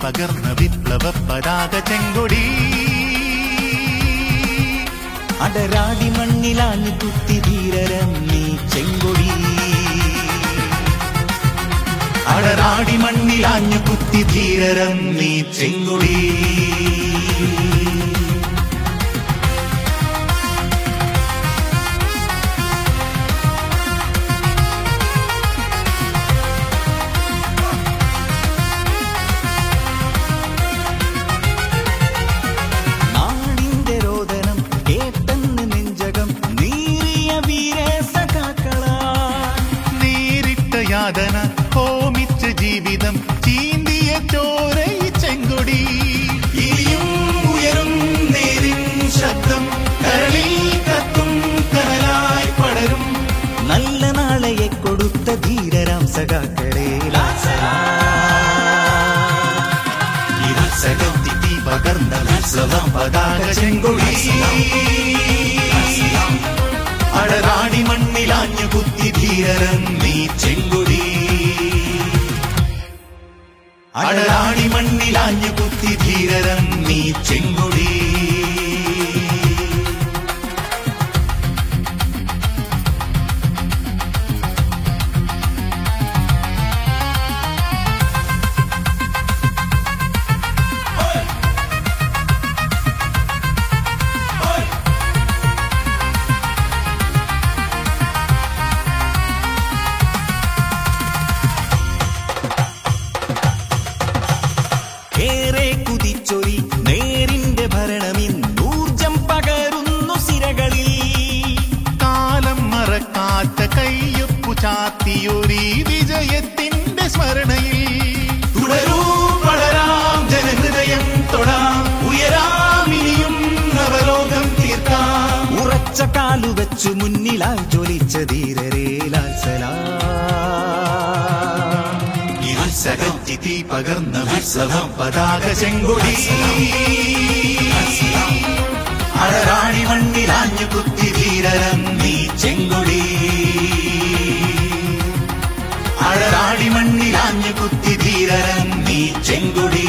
പകർന്ന വിപ്ലവ പതാക ചെങ്കൊടി അടരാടി മണ്ണിലാഞ്ഞു കുത്തി ധീരരം നീ ചെങ്കൊടി അടരാടി മണ്ണിലാഞ്ഞു കുത്തി ധീരരം നീ ചെങ്കൊടി നാടിന്റെ രോദനം കേട്ടെന്ന് നെഞ്ചകം നീറിയ വീര സഖാക്കളാ നേരിട്ട യാതന ഹോമിച്ച ജീവിതം ചീന്തിയ ചോരയി ചെങ്കൊടി ഇനിയും ഉയരും നേരിൻ ശബ്ദം കരളിൽ കത്തും കനലായി പടരും നല്ല നാളെയെ കൊടുത്ത ധീരരാം സഖാക്കളെ ഇരുസകത്തി പകർന്ന വിപ്ലവം പതാക ചെങ്കൊടി അടരാണി മണ്ണിലാഞ്ഞു കുത്തി ധീരരം നീ ചെങ്കൊടി അടരാണി മണ്ണിലാഞ്ഞു കുത്തി ധീരരം നീ ചെങ്കൊടി ഏറെ കുതിച്ചൊരി നേരിന്റെ ഭരണമിന്നൂർജം പകരുന്നു സിരകളിൽ കാലം മറക്കാത്ത കയ്യൊപ്പു ചാത്തിയൊരീ വിജയത്തിന്റെ സ്മരണയിൽ തുടരൂ വളരാം ജനഹൃദയം തൊടാം ഉയരാം ഇനിയും നവലോകം തീർക്കാം ഉറച്ച കാലു വെച്ചു മുന്നിലായി ജ്വലിച്ച ധീരരേ ലാൽസലാം ഇരുസകറ്റി തീ പകർന്ന വിപ്ലവം പതാക ചെങ്കൊടി അഴറാണി മണ്ണിലാഞ്ഞു കുത്തി ധീരരം നീ ചെങ്കൊടി അഴറാണി മണ്ണിലാഞ്ഞു കുത്തി ധീരരം നീ ചെങ്കൊടി